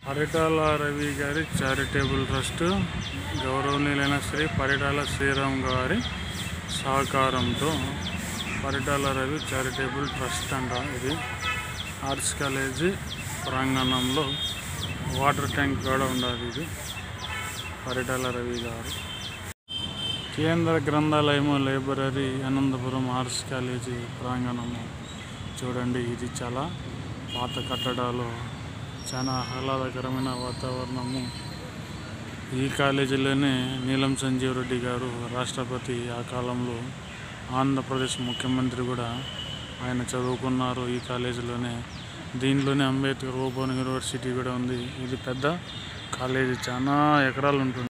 పరిటాల రవి గారి charitable trust గౌరవనీయులైన శ్రీ పరిటాల శ్రీరామ్ గారి సహకారంతో పరిటాల రవి చారిటబుల్ ట్రస్ట్ అంట ఇది ఆర్ట్స్ కాలేజీ ప్రాంగణంలో వాటర్ ట్యాంక్ కూడా ఉండాలి ఇది పరిటాల రవి గారు కేంద్ర గ్రంథాలయము లైబ్రరీ అనంతపురం ఆర్ట్స్ కాలేజీ ప్రాంగణము చూడండి ఇది చాలా పాత కట్టడాలు చాలా ఆహ్లాదకరమైన వాతావరణము ఈ కాలేజీలోనే నీలం సంజీవ్ రెడ్డి గారు రాష్ట్రపతి ఆ కాలంలో ఆంధ్రప్రదేశ్ ముఖ్యమంత్రి కూడా ఆయన చదువుకున్నారు ఈ కాలేజీలోనే దీంట్లోనే అంబేద్కర్ ఓపెన్ యూనివర్సిటీ కూడా ఉంది ఇది పెద్ద కాలేజీ చాలా ఎకరాలు ఉంటుంది